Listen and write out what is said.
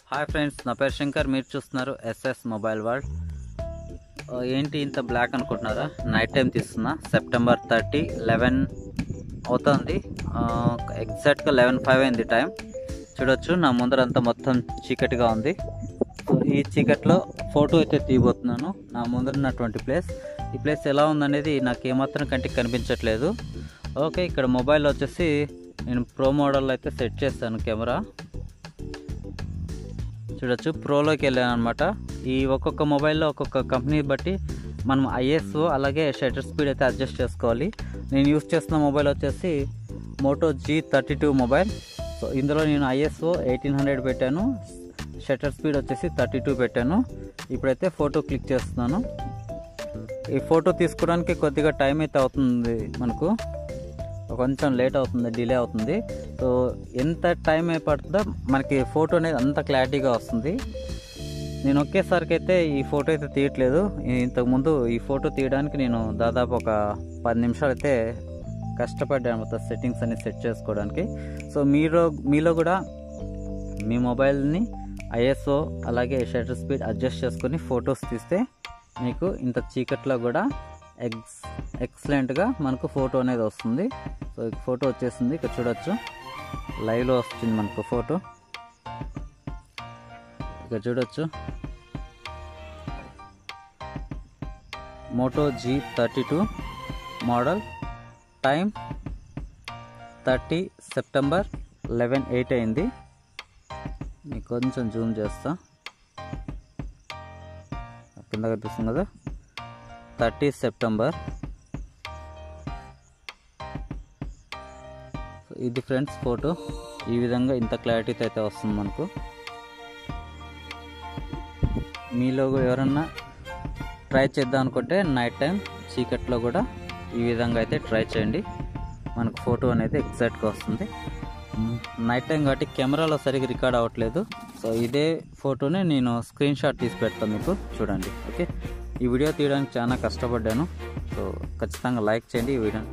hi friends నా పేరు శంకర్ మీరు చూస్తున్నారు ఎస్ఎస్ మొబైల్ వరల్డ్ ఆ, ఏంటి ఇంత బ్లాక్ అనుకుంటున్నారా నైట్ టైం తీస్తున్నా సెప్టెంబర్ థర్టీ లెవెన్ అవుతుంది ఎగ్జాక్ట్గా లెవెన్ ఫైవ్ అయింది టైం చూడొచ్చు నా ముందరంతా మొత్తం చీకటిగా ఉంది సో ఈ చీకట్లో ఫోటో అయితే తీయబోతున్నాను నా ముందర ఉన్నటువంటి ప్లేస్ ఈ ప్లేస్ ఎలా ఉందనేది నాకు ఏమాత్రం కంటికి కనిపించట్లేదు ఓకే ఇక్కడ మొబైల్ వచ్చేసి నేను ప్రో మోడల్ అయితే సెట్ చేస్తాను కెమెరా చూడొచ్చు ప్రోలోకి వెళ్ళాను అనమాట ఈ ఒక్కొక్క మొబైల్లో ఒక్కొక్క కంపెనీ బట్టి మనం ఐఎస్ఓ అలాగే షటర్ స్పీడ్ అయితే అడ్జస్ట్ చేసుకోవాలి నేను యూస్ చేస్తున్న మొబైల్ వచ్చేసి Moto G thirty two mobile so ఇందులో నేను ఐఎస్ఓ ఎయిటీన్ హండ్రెడ్ పెట్టాను షటర్ స్పీడ్ వచ్చేసి థర్టీ టూ పెట్టాను ఇప్పుడైతే ఫోటో క్లిక్ చేస్తున్నాను ఈ ఫోటో తీసుకోవడానికి కొద్దిగా టైం అయితే అవుతుంది మనకు కొంచెం లేట్ అవుతుంది డిలే అవుతుంది సో ఎంత టైం పడుతుందో మనకి ఫోటో అనేది అంత క్లారిటీగా వస్తుంది నేను ఒకేసారికి అయితే ఈ ఫోటో అయితే తీయట్లేదు ఈ- ఇంతకుముందు ఈ ఫోటో తీయడానికి నేను దాదాపు ఒక పది నిమిషాలు అయితే కష్టపడ్డాను మొత్తం సెట్టింగ్స్ అన్ని సెట్ చేసుకోవడానికి సో మీరు మీలో కూడా మీ మొబైల్ని ఐఎస్ఓ అలాగే షటర్ స్పీడ్ అడ్జస్ట్ చేసుకొని ఫొటోస్ తీస్తే మీకు ఇంత చీకట్లో కూడా ఎక్స్ ఎక్సలెంట్గా మనకు ఫోటో అనేది వస్తుంది సో ఈ ఫోటో వచ్చేసింది ఇక్కడ చూడొచ్చు లైవ్లో వస్తుంది మనకు ఫోటో ఇక్కడ చూడొచ్చు Moto G thirty two model time thirty September eleven eight అయింది మీకు కొంచెం జూమ్ చేస్తా కింద కనిపిస్తుంది కదా థర్టీ సెప్టెంబర్ సో ఇది ఫ్రెండ్స్ ఫోటో ఈ విధంగా ఇంత క్లారిటీతో అయితే వస్తుంది మనకు మీలో కూడా ఎవరన్నా ట్రై చేద్దాం అనుకుంటే నైట్ టైం చీకట్లో కూడా ఈ విధంగా అయితే ట్రై చేయండి మనకు ఫోటో అనేది ఎగ్జాక్ట్గా వస్తుంది నైట్ టైం కాబట్టి కెమెరాలో సరిగ్గా రికార్డ్ అవ్వట్లేదు సో ఇదే ఫోటోని నేను స్క్రీన్ షాట్ తీసి పెడతాను మీకు చూడండి ఓకే ఈ వీడియో తీయడానికి చాలా కష్టపడ్డాను సో ఖచ్చితంగా లైక్ చేయండి ఈ వీడియోని